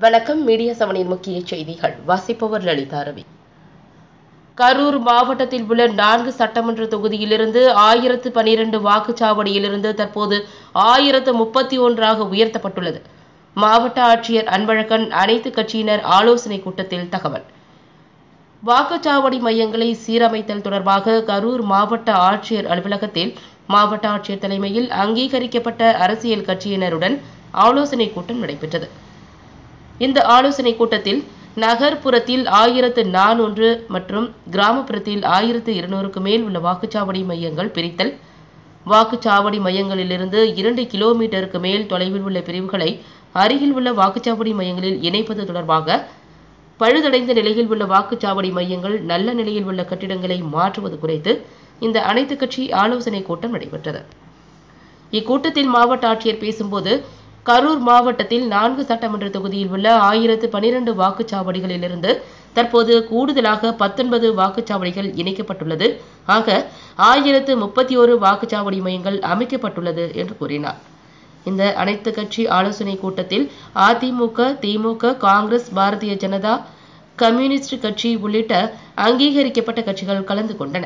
வணக்கம் மீடியா செவனின் முக்கிய செய்திகள் வாசிப்பவர் லலிதா ரவி கரூர் மாவட்டத்தில் உள்ள நான்கு சட்டமன்ற தொகுதியிலிருந்து ஆயிரத்து பனிரெண்டு வாக்குச்சாவடியிலிருந்து தற்போது ஆயிரத்து முப்பத்தி ஒன்றாக உயர்த்தப்பட்டுள்ளது மாவட்ட ஆட்சியர் அன்பழகன் அனைத்து கட்சியினர் ஆலோசனை கூட்டத்தில் தகவல் வாக்குச்சாவடி மையங்களை சீரமைத்தல் தொடர்பாக கரூர் மாவட்ட ஆட்சியர் அலுவலகத்தில் மாவட்ட ஆட்சியர் தலைமையில் அங்கீகரிக்கப்பட்ட அரசியல் கட்சியினருடன் ஆலோசனை கூட்டம் நடைபெற்றது இந்த ஆலோசனை கூட்டத்தில் நகர்ப்புறத்தில் ஆயிரத்து நானூறு மற்றும் கிராமப்புறத்தில் ஆயிரத்து இருநூறுக்கு மேல் உள்ள வாக்குச்சாவடி மையங்கள் பிரித்தல் வாக்குச்சாவடி மையங்களிலிருந்து இரண்டு கிலோமீட்டருக்கு மேல் தொலைவில் உள்ள பிரிவுகளை அருகில் உள்ள வாக்குச்சாவடி மையங்களில் இணைப்பது தொடர்பாக பழுதடைந்த நிலையில் உள்ள வாக்குச்சாவடி மையங்கள் நல்ல நிலையில் உள்ள கட்டிடங்களை மாற்றுவது குறித்து இந்த அனைத்து கட்சி ஆலோசனை கூட்டம் நடைபெற்றது இக்கூட்டத்தில் மாவட்ட ஆட்சியர் பேசும்போது கரூர் மாவட்டத்தில் நான்கு சட்டமன்ற தொகுதியில் உள்ள ஆயிரத்து பனிரெண்டு வாக்குச்சாவடிகளிலிருந்து தற்போது கூடுதலாக பத்தொன்பது வாக்குச்சாவடிகள் இணைக்கப்பட்டுள்ளது ஆக ஆயிரத்து முப்பத்தி ஒரு வாக்குச்சாவடி மையங்கள் அமைக்கப்பட்டுள்ளது என்று கூறினார் இந்த அனைத்து கட்சி ஆலோசனை கூட்டத்தில் அதிமுக திமுக காங்கிரஸ் பாரதிய ஜனதா கம்யூனிஸ்ட் கட்சி உள்ளிட்ட அங்கீகரிக்கப்பட்ட கட்சிகள் கலந்து கொண்டன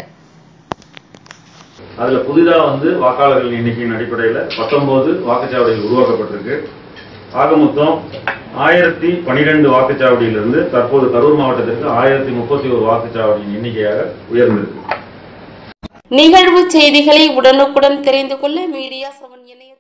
அதுல புதிதா வந்து வாக்காளர்கள் எண்ணிக்கையின் அடிப்படையில பத்தொன்பது வாக்குச்சாவடிகள் உருவாக்கப்பட்டிருக்கு ஆக மொத்தம் ஆயிரத்தி பனிரெண்டு வாக்குச்சாவடியிலிருந்து தற்போது கரூர் மாவட்டத்திற்கு ஆயிரத்தி முப்பத்தி ஒரு வாக்குச்சாவடியின் எண்ணிக்கையாக உயர்ந்திருக்கு நிகழ்வு செய்திகளை உடனுக்குடன் தெரிந்து கொள்ள மீடியா செவன் இணைய